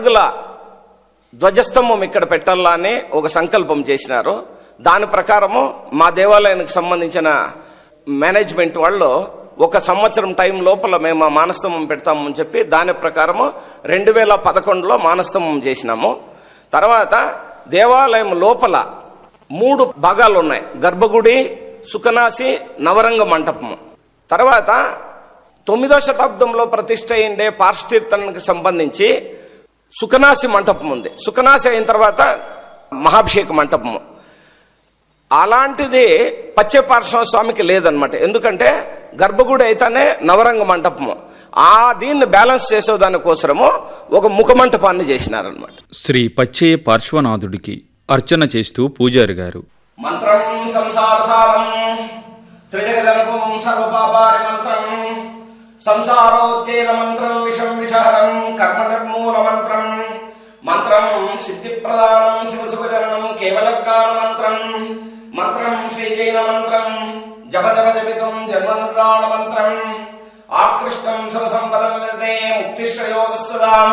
అడుగుల ధ్వజస్తంభం ఇక్కడ పెట్టాలా అని ఒక సంకల్పం చేసినారు దాని ప్రకారము మా దేవాలయానికి సంబంధించిన మేనేజ్మెంట్ వాళ్ళు ఒక సంవత్సరం టైం లోపల మేము ఆ మానస్తంభం పెడతామని చెప్పి దాని ప్రకారము రెండు వేల పదకొండులో మానస్తంభం చేసినాము తర్వాత దేవాలయం లోపల మూడు భాగాలు ఉన్నాయి గర్భగుడి సుఖనాసి నవరంగ మంటపము తర్వాత తొమ్మిదో శతాబ్దంలో ప్రతిష్ట అయిండే పార్శ్వతీర్థానికి సంబంధించి సుఖనాసి మంటపం ఉంది సుఖనాసి అయిన తర్వాత మహాభిషేక మంటపము అలాంటిది పచ్చే పార్శ్వ స్వామికి లేదనమాట ఎందుకంటే గర్భగుడి అయితేనే నవరంగ మంటపము ఆ దీన్ని బ్యాలెన్స్ చేసే దానికోసము ఒక ముఖ మంటపాన్ని చేసినారనమాట శ్రీ పచ్చయ్య పార్శ్వనాథుడికి అర్చన చేస్తూ పూజారి గారు మంత్రం సంసారసారం త్రిజగదనుభవం సర్వపాపారి మంత్రం సంసారోచ్ఛేద మంత్రం విషం విషహరం కర్మ నిర్మూల మంత్రం మంత్రం సిద్ధి ప్రదానం శివసుభజనం కేవల జ్ఞాన మంత్రం మంత్రం శ్రీజైన మంత్రం జప జప జపితం జన్మ నిర్వాణ మంత్రం ఆకృష్టం సుర సంపదం ముక్తిశ్రయోగస్సుదాం